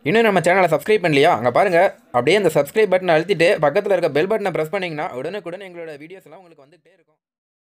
இன்னும் நம்ம சேனலை சப்ஸ்கிரைப் பண்ணலையா அங்கே பாருங்கள் அப்படியே அந்த சப்ஸ்கிரைப் பட்டனை அழுத்திட்டு பக்கத்தில் இருக்க பெல் பட்டனை ப்ரெஸ் பண்ணிங்கன்னா உடனுக்குடன் எங்களோட வீடியோஸ் எல்லாம் உங்களுக்கு வந்துகிட்டே இருக்கும்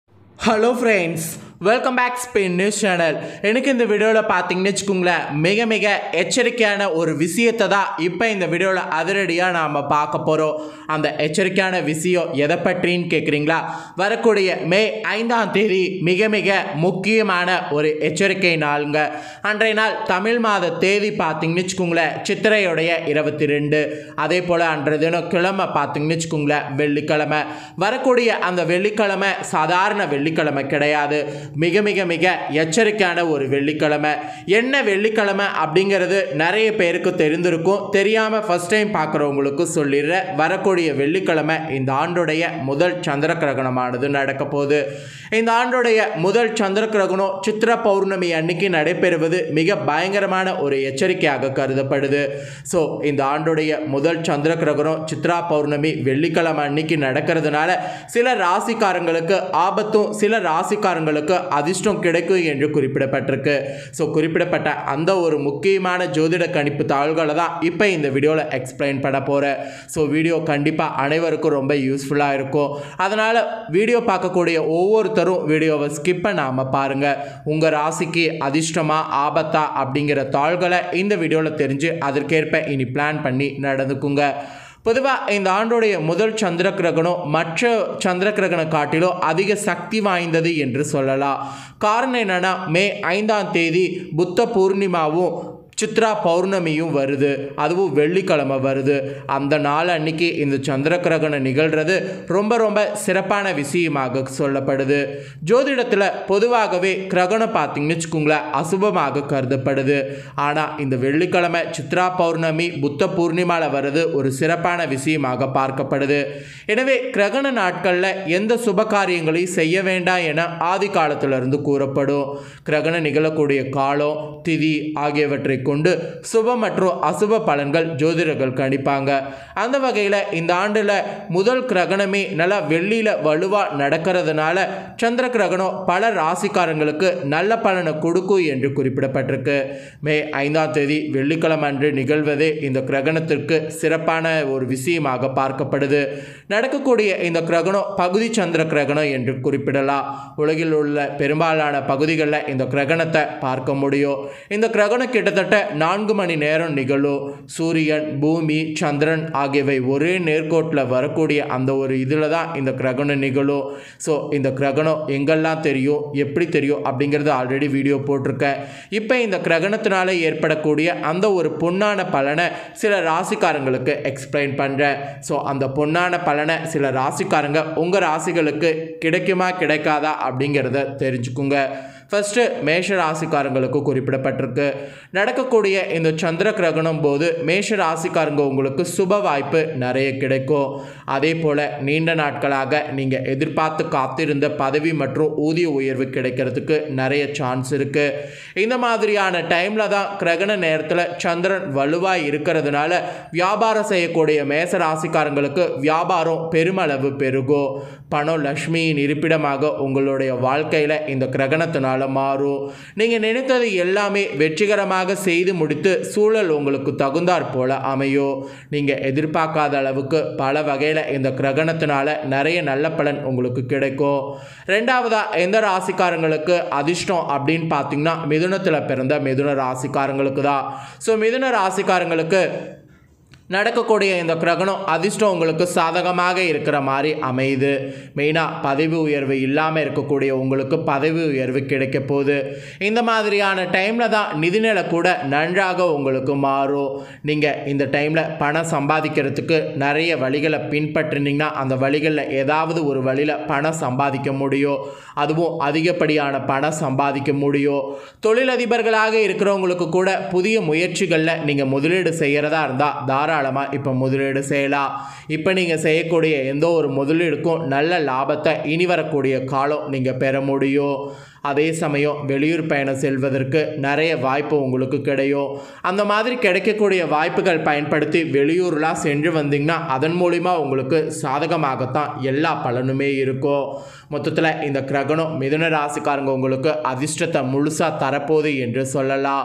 hello friends welcome back Spain news channel எனக்கு இந்த வீடியோவில் பார்த்தீங்கன்னு வச்சுக்கோங்களேன் மிக மிக எச்சரிக்கையான ஒரு விஷயத்தை தான் இப்போ இந்த வீடியோவில் அதிரடியாக நாம் பார்க்க போகிறோம் அந்த எச்சரிக்கையான விஷயம் எதை பற்றின்னு கேட்குறீங்களா வரக்கூடிய மே ஐந்தாம் தேதி மிக மிக முக்கியமான ஒரு எச்சரிக்கை நாளுங்க அன்றைய நாள் தமிழ் மாத தேதி பார்த்தீங்கன்னு வச்சுக்கோங்களேன் சித்திரையுடைய இருபத்தி ரெண்டு அதே போல் அன்றைய தினம் கிழமை பார்த்தீங்கன்னு வச்சுக்கோங்களேன் வெள்ளிக்கிழமை வரக்கூடிய அந்த வெள்ளிக்கிழமை சாதாரண வெள்ளிக்கிழமை கிடையாது மிக மிக மிக எச்சரிக்கையான ஒரு வெள்ளிக்கிழமை என்ன வெள்ளிக்கிழமை அப்படிங்கிறது நிறைய பேருக்கு தெரிந்திருக்கும் தெரியாமல் ஃபர்ஸ்ட் டைம் பார்க்குறவங்களுக்கு சொல்லிடுற வரக்கூடிய வெள்ளிக்கிழமை இந்த ஆண்டுடைய முதல் சந்திர கிரகணமானது நடக்க போகுது இந்த ஆண்டுடைய முதல் சந்திர கிரகணம் சித்திர பௌர்ணமி அன்னைக்கு நடைபெறுவது மிக பயங்கரமான ஒரு எச்சரிக்கையாக கருதப்படுது ஸோ இந்த ஆண்டுடைய முதல் சந்திர கிரகணம் சித்ரா பௌர்ணமி வெள்ளிக்கிழமை அன்னைக்கு நடக்கிறதுனால சில ராசிக்காரங்களுக்கு ஆபத்தும் சில ராசிக்காரங்களுக்கு அதிர்ஷ்டம் கிடைக்கும் என்று குறிப்பிடப்பட்டிருக்கு ஸோ குறிப்பிடப்பட்ட அந்த ஒரு முக்கியமான ஜோதிட கணிப்பு தாள்களை தான் இப்போ இந்த வீடியோவில் எக்ஸ்பிளைன் பண்ண போகிறேன் ஸோ வீடியோ கண்டிப்பாக அனைவருக்கும் ரொம்ப யூஸ்ஃபுல்லாக இருக்கும் அதனால் வீடியோ பார்க்கக்கூடிய ஒவ்வொருத்தரும் வீடியோவை ஸ்கிப் பண்ணாமல் பாருங்கள் உங்கள் ராசிக்கு அதிர்ஷ்டமா ஆபத்தா அப்படிங்கிற தாள்களை இந்த வீடியோவில் தெரிஞ்சு அதற்கேற்ப இனி பிளான் பண்ணி நடந்துக்குங்க பொதுவாக இந்த ஆண்டுடைய முதல் சந்திர கிரகணம் மற்ற சந்திர கிரகணம் காட்டிலும் அதிக சக்தி வாய்ந்தது என்று சொல்லலாம் காரணம் என்னன்னா மே ஐந்தாம் தேதி புத்த பூர்ணிமாவும் சித்ரா பௌர்ணமியும் வருது அதுவும் வெள்ளிக்கிழமை வருது அந்த நாள் அன்னைக்கு இந்த சந்திர கிரகணம் நிகழ்கிறது ரொம்ப ரொம்ப சிறப்பான விஷயமாக சொல்லப்படுது ஜோதிடத்தில் பொதுவாகவே கிரகணம் பார்த்தீங்கன்னு வச்சுக்கோங்களேன் அசுபமாக கருதப்படுது ஆனால் இந்த வெள்ளிக்கிழமை சித்ரா பௌர்ணமி புத்த பூர்ணிமாவில் வர்றது ஒரு சிறப்பான விஷயமாக பார்க்கப்படுது எனவே கிரகண நாட்களில் எந்த சுப காரியங்களையும் செய்ய வேண்டாம் என ஆதி காலத்திலிருந்து கூறப்படும் கிரகணம் நிகழக்கூடிய காலம் திதி ஆகியவற்றை கொண்டு சுப மற்றும் அசுப பலன்கள் ஜோதிடர்கள் கணிப்பாங்க அந்த வகையில் இந்த ஆண்டில் முதல் கிரகணமே நல்லா வெள்ளியில் வலுவாக நடக்கிறதுனால சந்திர கிரகணம் பல ராசிக்காரங்களுக்கு நல்ல பலனை கொடுக்கும் என்று குறிப்பிடப்பட்டிருக்கு மே ஐந்தாம் தேதி வெள்ளிக்கிழமை அன்று நிகழ்வதே இந்த கிரகணத்திற்கு சிறப்பான ஒரு விஷயமாக பார்க்கப்படுது நடக்கக்கூடிய இந்த கிரகணம் பகுதி சந்திர கிரகணம் என்று குறிப்பிடலாம் உலகில் உள்ள பெரும்பாலான பகுதிகளில் இந்த கிரகணத்தை பார்க்க முடியும் இந்த கிரகணம் கிட்டத்தட்ட நான்கு மணி நேரம் நிகழும் சூரியன் பூமி சந்திரன் ஆகியவை ஒரே நேர்கோட்டில் வரக்கூடிய அந்த ஒரு இதில் தான் இந்த கிரகணம் நிகழும் ஸோ இந்த கிரகணம் எங்கெல்லாம் தெரியும் எப்படி தெரியும் அப்படிங்கிறது ஆல்ரெடி வீடியோ போட்டிருக்கேன் இப்போ இந்த கிரகணத்தினால ஏற்படக்கூடிய அந்த ஒரு பொன்னான பலனை சில ராசிக்காரங்களுக்கு எக்ஸ்பிளைன் பண்ணுறேன் ஸோ அந்த பொன்னான பலனை சில ராசிக்காரங்க உங்கள் ராசிகளுக்கு கிடைக்குமா கிடைக்காதா அப்படிங்கிறத தெரிஞ்சுக்குங்க ஃபஸ்ட்டு மேஷ ராசிக்காரங்களுக்கு குறிப்பிடப்பட்டிருக்கு நடக்கக்கூடிய இந்த சந்திர கிரகணம் போது மேஷ ராசிக்காரங்க உங்களுக்கு சுப வாய்ப்பு நிறைய கிடைக்கும் அதே போல் நீண்ட நாட்களாக நீங்கள் எதிர்பார்த்து காத்திருந்த பதவி மற்றும் ஊதிய உயர்வு கிடைக்கிறதுக்கு நிறைய சான்ஸ் இருக்குது இந்த மாதிரியான டைமில் தான் கிரகண நேரத்தில் சந்திரன் வலுவாக இருக்கிறதுனால வியாபாரம் செய்யக்கூடிய மேச ராசிக்காரங்களுக்கு வியாபாரம் பெருமளவு பெருகும் பணம் லக்ஷ்மியின் இருப்பிடமாக உங்களுடைய வாழ்க்கையில் இந்த கிரகணத்தினால மாறும் நீங்கள் நினைத்தது எல்லாமே வெற்றிகரமாக செய்து முடித்து சூழல் உங்களுக்கு தகுந்தாற் போல அமையும் நீங்கள் எதிர்பார்க்காத அளவுக்கு பல வகையில் இந்த கிரகணத்தினால நிறைய நல்ல பலன் உங்களுக்கு கிடைக்கும் ரெண்டாவதாக எந்த ராசிக்காரங்களுக்கு அதிர்ஷ்டம் அப்படின்னு பார்த்தீங்கன்னா மிதுனத்தில் பிறந்த மிதுன ராசிக்காரங்களுக்கு தான் ஸோ மிதுன ராசிக்காரங்களுக்கு நடக்கக்கூடிய இந்த கிரகணம் அதிர்ஷ்டம் உங்களுக்கு சாதகமாக இருக்கிற மாதிரி அமையுது மெயினாக பதவி உயர்வு இல்லாமல் இருக்கக்கூடிய உங்களுக்கு பதவி உயர்வு கிடைக்க போகுது இந்த மாதிரியான டைமில் தான் நிதிநிலை கூட நன்றாக உங்களுக்கு மாறும் நீங்கள் இந்த டைமில் பணம் சம்பாதிக்கிறதுக்கு நிறைய வழிகளை பின்பற்றினீங்கன்னா அந்த வழிகளில் ஏதாவது ஒரு வழியில் பணம் சம்பாதிக்க முடியும் அதுவும் அதிகப்படியான பணம் சம்பாதிக்க முடியும் தொழிலதிபர்களாக இருக்கிறவங்களுக்கு கூட புதிய முயற்சிகளில் நீங்கள் முதலீடு செய்கிறதா இருந்தால் தாராளமாக இப்போ முதலீடு செய்யலாம் இப்போ நீங்கள் செய்யக்கூடிய எந்த ஒரு முதலீடுக்கும் நல்ல லாபத்தை இனி வரக்கூடிய காலம் நீங்கள் பெற முடியும் அதே சமயம் வெளியூர் பயணம் செல்வதற்கு நிறைய வாய்ப்பு உங்களுக்கு கிடைக்கும் அந்த மாதிரி கிடைக்கக்கூடிய வாய்ப்புகள் பயன்படுத்தி வெளியூர்லாம் சென்று வந்தீங்கன்னா அதன் மூலிமா உங்களுக்கு சாதகமாகத்தான் எல்லா பலனுமே இருக்கும் மொத்தத்தில் இந்த கிரகணம் மிதுன ராசிக்காரங்க உங்களுக்கு அதிர்ஷ்டத்தை முழுசாக தரப்போகுது என்று சொல்லலாம்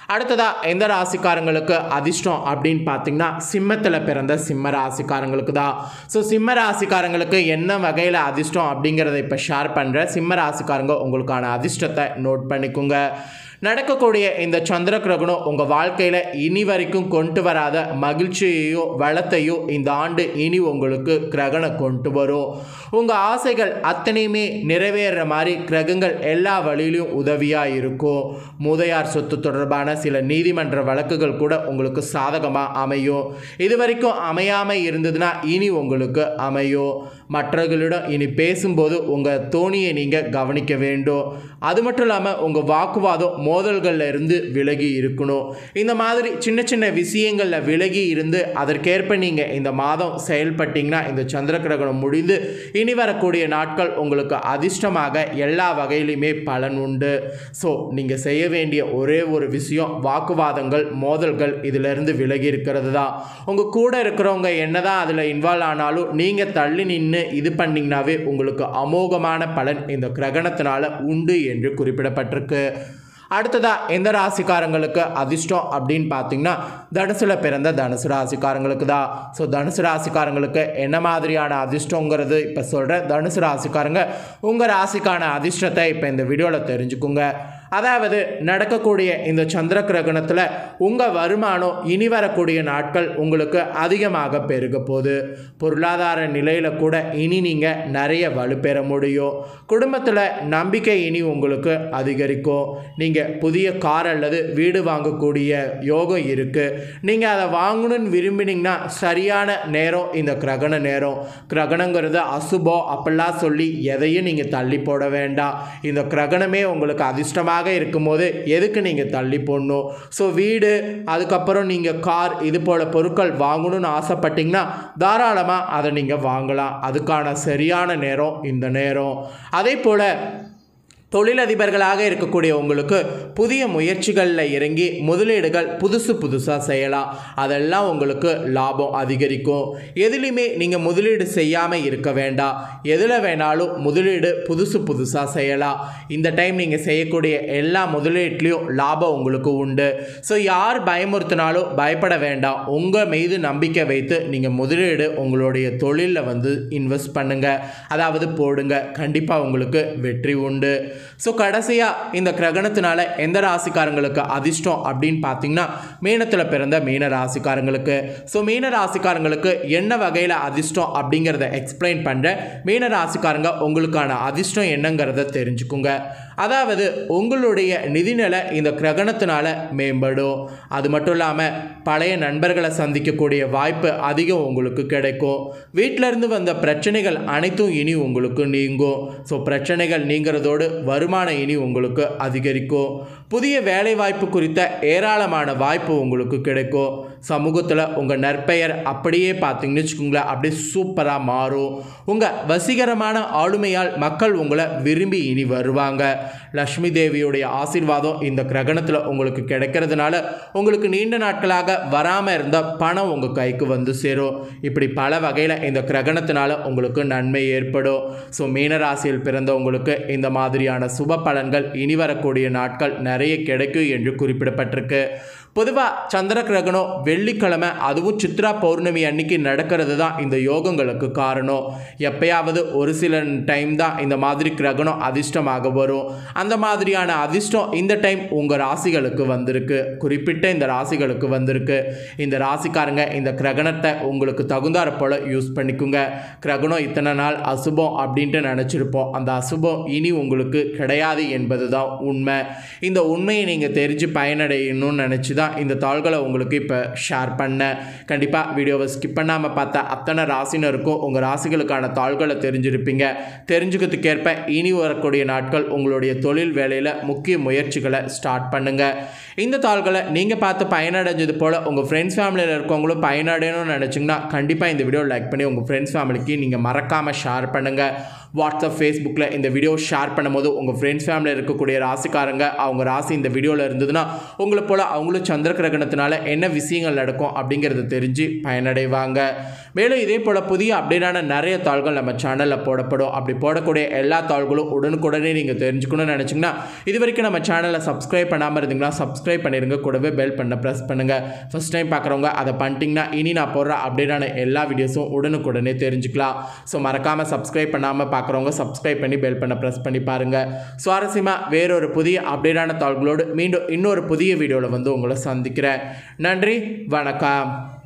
அடுத்ததா எந்த ராசிக்காரங்களுக்கு அதிர்ஷ்டம் அப்படின்னு பார்த்தீங்கன்னா சிம்மத்தில் பிறந்த சிம்ம ராசிக்காரங்களுக்கு தான் ஸோ சிம்ம ராசிக்காரங்களுக்கு என்ன வகையில் அதிர்ஷ்டம் அப்படிங்கிறத இப்போ ஷேர் பண்ணுறேன் சிம்ம ராசிக்காரங்க உங்களுக்கான அதிர்ஷ்டத்தை நோட் பண்ணிக்கோங்க நடக்கக்கூடிய இந்த சந்திர கிரகணம் உங்கள் வாழ்க்கையில் இனி வரைக்கும் கொண்டு வராத மகிழ்ச்சியையோ வளத்தையோ இந்த ஆண்டு இனி உங்களுக்கு கிரகணம் கொண்டு வரும் உங்கள் ஆசைகள் அத்தனையுமே நிறைவேறுற மாதிரி கிரகங்கள் எல்லா வழியிலையும் உதவியாக இருக்கும் மூதையார் சொத்து தொடர்பான சில நீதிமன்ற வழக்குகள் கூட உங்களுக்கு சாதகமாக அமையும் இது வரைக்கும் அமையாமல் இருந்ததுன்னா இனி உங்களுக்கு அமையும் மற்றவர்களிடம் இனி பேசும்போது உங்கள் தோணியை நீங்கள் கவனிக்க வேண்டும் அது மட்டும் இல்லாமல் உங்கள் வாக்குவாதம் மோதல்களில் இருந்து விலகி இருக்கணும் இந்த மாதிரி சின்ன சின்ன விஷயங்களில் விலகி இருந்து அதற்கேற்ப நீங்கள் இந்த மாதம் செயல்பட்டீங்கன்னா இந்த சந்திர கிரகணம் முடிந்து இனி வரக்கூடிய நாட்கள் உங்களுக்கு அதிர்ஷ்டமாக எல்லா வகையிலுமே பலன் உண்டு ஸோ நீங்கள் செய்ய வேண்டிய ஒரே ஒரு விஷயம் வாக்குவாதங்கள் மோதல்கள் இதிலிருந்து விலகி இருக்கிறது தான் உங்கள் கூட இருக்கிறவங்க என்னதான் அதில் இன்வால்வ் ஆனாலும் நீங்கள் தள்ளி நின்று இது பண்ணிங்கனாவே உங்களுக்கு அமோகமான பலன் இந்த கிரகணத்தினால உண்டு என்று குறிப்பிடப்பட்டிருக்கு அடுத்ததா எந்த ராசிக்காரங்களுக்கு அதிர்ஷ்டம் அப்படின்னு பார்த்தீங்கன்னா தனுசுல பிறந்த தனுசு ராசிக்காரங்களுக்கு தான் ஸோ தனுசு ராசிக்காரங்களுக்கு என்ன மாதிரியான அதிர்ஷ்டங்கிறது இப்போ சொல்கிறேன் தனுசு ராசிக்காரங்க உங்கள் ராசிக்கான அதிர்ஷ்டத்தை இப்போ இந்த வீடியோவில் தெரிஞ்சுக்குங்க அதாவது நடக்கக்கூடிய இந்த சந்திர கிரகணத்தில் உங்கள் வருமானம் இனி வரக்கூடிய நாட்கள் உங்களுக்கு அதிகமாக பெருக போகுது பொருளாதார நிலையில் கூட இனி நீங்கள் நிறைய வலுப்பெற முடியும் குடும்பத்தில் நம்பிக்கை இனி உங்களுக்கு அதிகரிக்கும் நீங்கள் புதிய கார் அல்லது வீடு வாங்கக்கூடிய யோகம் இருக்குது நீங்கள் அதை வாங்கணும்னு விரும்பினீங்கன்னா சரியான நேரம் இந்த கிரகண நேரம் கிரகணங்கிறது அசுபம் அப்படிலாம் சொல்லி எதையும் நீங்கள் தள்ளி போட வேண்டாம் இந்த கிரகணமே உங்களுக்கு அதிர்ஷ்டமாக இருக்கும்போது எதுக்கு நீங்கள் தள்ளி போடணும் ஸோ வீடு அதுக்கப்புறம் நீங்கள் கார் இது போல் பொருட்கள் வாங்கணும்னு ஆசைப்பட்டீங்கன்னா தாராளமாக அதை நீங்கள் வாங்கலாம் அதுக்கான சரியான நேரம் இந்த நேரம் அதே போல் தொழிலதிபர்களாக இருக்கக்கூடிய உங்களுக்கு புதிய முயற்சிகளில் இறங்கி முதலீடுகள் புதுசு புதுசாக செய்யலாம் அதெல்லாம் உங்களுக்கு லாபம் அதிகரிக்கும் எதுலேயுமே நீங்கள் முதலீடு செய்யாமல் இருக்க வேண்டாம் எதில் வேணாலும் முதலீடு புதுசு புதுசாக செய்யலாம் இந்த டைம் நீங்கள் செய்யக்கூடிய எல்லா முதலீட்லேயும் லாபம் உங்களுக்கு உண்டு ஸோ யார் பயமுறுத்தினாலும் பயப்பட வேண்டாம் உங்கள் மீது நம்பிக்கை வைத்து நீங்கள் முதலீடு உங்களுடைய தொழிலில் வந்து இன்வெஸ்ட் பண்ணுங்கள் அதாவது போடுங்க கண்டிப்பாக உங்களுக்கு வெற்றி உண்டு ஸோ கடைசியாக இந்த கிரகணத்தினால எந்த ராசிக்காரங்களுக்கு அதிர்ஷ்டம் அப்படின்னு பார்த்தீங்கன்னா மீனத்தில் பிறந்த மீன ராசிக்காரங்களுக்கு ஸோ மீன ராசிக்காரங்களுக்கு என்ன வகையில் அதிர்ஷ்டம் அப்படிங்கிறத எக்ஸ்பிளைன் பண்ணுறேன் மீன ராசிக்காரங்க உங்களுக்கான அதிர்ஷ்டம் என்னங்கிறத தெரிஞ்சுக்குங்க அதாவது உங்களுடைய நிதிநிலை இந்த கிரகணத்தினால மேம்படும் அது மட்டும் இல்லாமல் பழைய நண்பர்களை சந்திக்கக்கூடிய வாய்ப்பு அதிகம் உங்களுக்கு கிடைக்கும் வீட்டில இருந்து வந்த பிரச்சனைகள் அனைத்தும் இனி உங்களுக்கு நீங்கும் ஸோ பிரச்சனைகள் நீங்கிறதோடு வருமானம் இனி உங்களுக்கு அதிகரிக்கும் புதிய வேலை வாய்ப்பு குறித்த ஏராளமான வாய்ப்பு உங்களுக்கு கிடைக்கும் சமூகத்தில் உங்கள் நற்பெயர் அப்படியே பார்த்தீங்கன்னு வச்சுக்கோங்களேன் அப்படியே சூப்பராக மாறும் உங்கள் வசீகரமான ஆளுமையால் மக்கள் உங்களை விரும்பி இனி வருவாங்க லக்ஷ்மி தேவியுடைய ஆசீர்வாதம் இந்த கிரகணத்தில் உங்களுக்கு கிடைக்கிறதுனால உங்களுக்கு நீண்ட நாட்களாக வராமல் இருந்த பணம் உங்கள் கைக்கு வந்து சேரும் இப்படி பல வகையில் இந்த கிரகணத்தினால உங்களுக்கு நன்மை ஏற்படும் ஸோ மீனராசியில் பிறந்த உங்களுக்கு இந்த மாதிரியான சுப பலன்கள் இனி வரக்கூடிய நாட்கள் நிறைய கிடைக்கும் என்று குறிப்பிடப்பட்டிருக்கு பொதுவாக சந்திர கிரகணம் வெள்ளிக்கிழமை அதுவும் சித்ரா பௌர்ணமி அன்னைக்கு நடக்கிறது தான் இந்த யோகங்களுக்கு காரணம் எப்பயாவது ஒரு சில டைம் தான் இந்த மாதிரி கிரகணம் அதிர்ஷ்டமாக வரும் அந்த மாதிரியான அதிர்ஷ்டம் இந்த டைம் உங்கள் ராசிகளுக்கு வந்திருக்கு குறிப்பிட்ட இந்த ராசிகளுக்கு வந்திருக்கு இந்த ராசிக்காரங்க இந்த கிரகணத்தை உங்களுக்கு தகுந்தாற் போல் யூஸ் பண்ணிக்குங்க கிரகணம் இத்தனை நாள் அசுபம் அப்படின்ட்டு நினச்சிருப்போம் அந்த அசுபம் இனி உங்களுக்கு கிடையாது என்பது தான் உண்மை இந்த உண்மையை நீங்கள் தெரிஞ்சு பயனடையணும்னு நினச்சி தான் இந்த தாள்களை உங்களுக்கு இப்போ ஷேர் பண்ணேன் கண்டிப்பாக வீடியோவை ஸ்கிப் பண்ணாமல் பார்த்தா அத்தனை ராசினருக்கும் உங்கள் ராசிகளுக்கான தாள்களை தெரிஞ்சிருப்பீங்க தெரிஞ்சுக்கிறதுக்கேற்ப இனி வரக்கூடிய நாட்கள் உங்களுடைய தொழில் வேலையில் முக்கிய முயற்சிகளை ஸ்டார்ட் பண்ணுங்கள் இந்த தாள்களை நீங்கள் பார்த்து பயனடைஞ்சது போல் உங்கள் ஃப்ரெண்ட்ஸ் ஃபேமிலியில் இருக்கவங்களும் பயனடையணும்னு நினச்சிங்கன்னா கண்டிப்பாக இந்த வீடியோ லைக் பண்ணி உங்கள் ஃப்ரெண்ட்ஸ் ஃபேமிலிக்கு நீங்கள் மறக்காமல் ஷேர் பண்ணுங்கள் வாட்ஸ்அப் ஃபேஸ்புக்கில் இந்த வீடியோ ஷேர் பண்ணும்போது உங்கள் ஃப்ரெண்ட்ஸ் ஃபேமிலியில் இருக்கக்கூடிய ராசிக்காரங்க அவங்க ராசி இந்த வீடியோவில் இருந்ததுன்னா உங்களை போல் அவங்களும் சந்திர கிரகணத்தினால என்ன விஷயங்கள் நடக்கும் அப்படிங்கிறத தெரிஞ்சு பயனடைவாங்க மேலும் இதே போல் புதிய அப்டேட்டான நிறைய தாள்கள் நம்ம சேனலில் போடப்படும் அப்படி போடக்கூடிய எல்லா தாள்களும் உடனுக்குடனே நீங்கள் தெரிஞ்சுக்கணும்னு நினச்சிங்கன்னா இது வரைக்கும் நம்ம சேனலை சப்ஸ்கிரைப் பண்ணாமல் இருந்தீங்கன்னா சப்ஸ்கிரைப் பண்ணிடுங்க கூடவே பெல் பண்ண ப்ரெஸ் பண்ணுங்கள் ஃபஸ்ட் டைம் பார்க்குறவங்க அதை பண்ணிட்டீங்கன்னா இனி நான் போடுற அப்டேட்டான எல்லா வீடியோஸும் உடனுக்குடனே தெரிஞ்சுக்கலாம் ஸோ மறக்காமல் சப்ஸ்கிரைப் பண்ணாமல் பார்க்குறவங்க சப்ஸ்கிரைப் பண்ணி பெல் பண்ண ப்ரெஸ் பண்ணி பாருங்கள் சுவாரஸ்யமாக வேறொரு புதிய அப்டேட்டான தாள்களோடு மீண்டும் இன்னொரு புதிய வீடியோவில் வந்து உங்களை சந்திக்கிறேன் நன்றி வணக்கம்